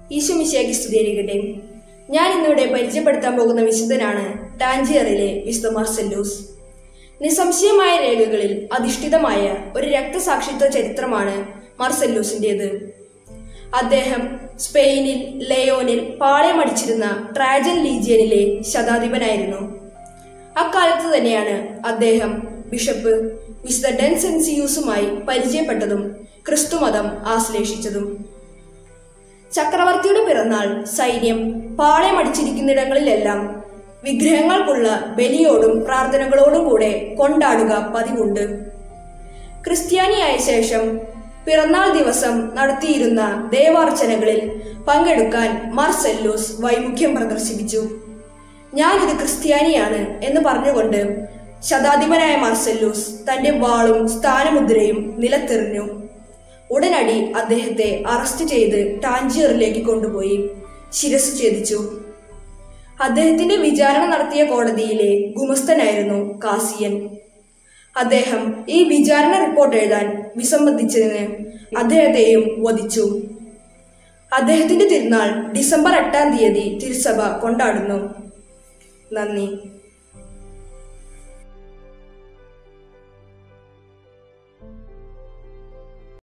ഈശോമിശിയാക്കി സ്തുതിയായിരിക്കട്ടെ ഞാൻ ഇന്നിവിടെ പരിചയപ്പെടുത്താൻ പോകുന്ന വിശുദ്ധനാണ് ടാഞ്ചിയറിലെ വിശുദ്ധ മാർസെല്ലൂസ് നിസ്സംശയമായ രേഖകളിൽ അധിഷ്ഠിതമായ ഒരു രക്തസാക്ഷിത്വ ചരിത്രമാണ് മാർസെല്ലൂസിൻ്റേത് അദ്ദേഹം സ്പെയിനിൽ ലയോനിൽ പാളയമടിച്ചിരുന്ന ട്രാജൻ ലീജിയനിലെ ശതാധിപനായിരുന്നു അക്കാലത്ത് തന്നെയാണ് അദ്ദേഹം ബിഷപ്പ് വിശുദ്ധ ഡെൻസെൻസിയൂസുമായി പരിചയപ്പെട്ടതും ക്രിസ്തുമതം ആശ്ലേഷിച്ചതും ചക്രവർത്തിയുടെ പിറന്നാൾ സൈന്യം പാളയമടിച്ചിരിക്കുന്നിടങ്ങളിലെല്ലാം വിഗ്രഹങ്ങൾക്കുള്ള ബലിയോടും പ്രാർത്ഥനകളോടും കൂടെ കൊണ്ടാടുക പതിവുണ്ട് ക്രിസ്ത്യാനിയായ ശേഷം പിറന്നാൾ ദിവസം നടത്തിയിരുന്ന ദേവാർച്ചനകളിൽ പങ്കെടുക്കാൻ മാർസെല്ലൂസ് വൈമുഖ്യം പ്രദർശിപ്പിച്ചു ഞാനൊരു ക്രിസ്ത്യാനിയാണ് എന്ന് പറഞ്ഞുകൊണ്ട് ശതാധിപനായ മാർസെല്ലൂസ് തന്റെ വാളും സ്ഥാനമുദ്രയും നിലത്തെറിഞ്ഞു ഉടനടി അദ്ദേഹത്തെ അറസ്റ്റ് ചെയ്ത് ടാഞ്ചിയറിലേക്ക് കൊണ്ടുപോയി ശിരസ് ഛേദിച്ചു അദ്ദേഹത്തിന്റെ വിചാരണ നടത്തിയ കോടതിയിലെ ഗുമസ്തനായിരുന്നു കാസിയൻ അദ്ദേഹം ഈ വിചാരണ റിപ്പോർട്ട് എഴുതാൻ വിസമ്മതിച്ചതിന് അദ്ദേഹത്തെയും വധിച്ചു അദ്ദേഹത്തിന്റെ തിരുനാൾ ഡിസംബർ എട്ടാം തീയതി തിരുസഭ കൊണ്ടാടുന്നു നന്ദി